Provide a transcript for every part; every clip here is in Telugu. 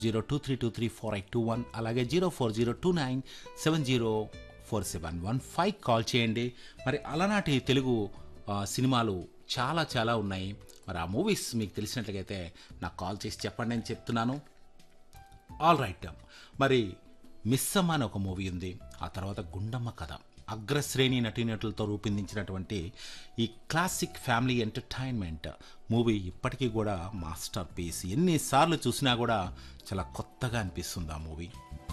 zero two three two three four eight two one అలాగే zero four zero two nine seven zero four seven one five call చేయండి మరి అలనాటి తెలుగు ఆ, సినిమాలు చాలా చాలా ఉన్నాయి మరి ఆ మూవీస్ మీకు తెలిసినట్లయితే నాకు కాల్ చేసి చెప్పండి అని చెప్తున్నాను ఆల్ రైట్ మరి మిస్సమ్మ అని ఒక మూవీ ఉంది ఆ తర్వాత గుండమ్మ కథ అగ్రశ్రేణి నటీనటులతో రూపొందించినటువంటి ఈ క్లాసిక్ ఫ్యామిలీ ఎంటర్టైన్మెంట్ మూవీ ఇప్పటికీ కూడా మాస్టర్ పీస్ ఎన్నిసార్లు చూసినా కూడా చాలా కొత్తగా అనిపిస్తుంది ఆ మూవీ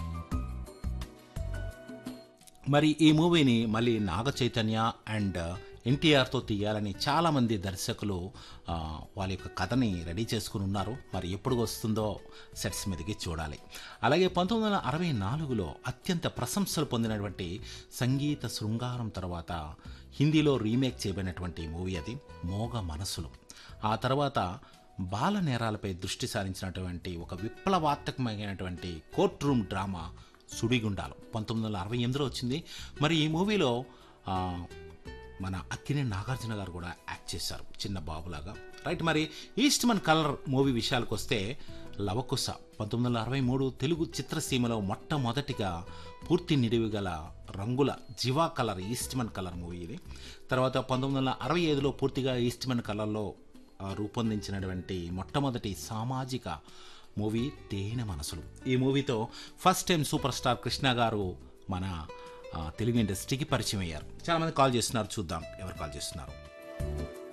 మరి ఈ మూవీని మళ్ళీ నాగ చైతన్య అండ్ ఎన్టీఆర్తో తీయాలని చాలామంది దర్శకులు ఆ, వాళ్ళ యొక్క కథని రెడీ చేసుకుని ఉన్నారు మరి ఎప్పుడు వస్తుందో సెట్స్ మీదకి చూడాలి అలాగే పంతొమ్మిది వందల అరవై నాలుగులో అత్యంత ప్రశంసలు పొందినటువంటి సంగీత శృంగారం తర్వాత హిందీలో రీమేక్ చేయబడినటువంటి మూవీ అది మోగ మనసులు ఆ తర్వాత బాల నేరాలపై దృష్టి సారించినటువంటి ఒక విప్లవాత్మకమైనటువంటి కోర్ట్ రూమ్ డ్రామా సుడిగుండాలు పంతొమ్మిది వందల అరవై ఎనిమిదిలో వచ్చింది మరి ఈ మూవీలో ఆ, మన అక్కినే నాగార్జున గారు కూడా యాక్ట్ చేశారు చిన్న బాబులాగా రైట్ మరి ఈస్ట్ మన్ కలర్ మూవీ విషయాలకు వస్తే లవకుశ పంతొమ్మిది వందల అరవై మూడు తెలుగు చిత్రసీమలో మొట్టమొదటిగా పూర్తి నిడివి గల రంగుల జివా colour Eastman colour movie ఇది తర్వాత పంతొమ్మిది వందల అరవై ఐదులో పూర్తిగా ఈస్ట్ మన్ కలర్లో ఆ, రూపొందించినటువంటి మొట్టమొదటి సామాజిక మూవీ తేనె మనసులు ఈ మూవీతో first time super star Krishna garu మన ఆ, తెలుగు ఇండస్ట్రీకి పరిచయం అయ్యారు చాలామంది కాల్ చేస్తున్నారు చూద్దాం ఎవరు కాల్ చేస్తున్నారు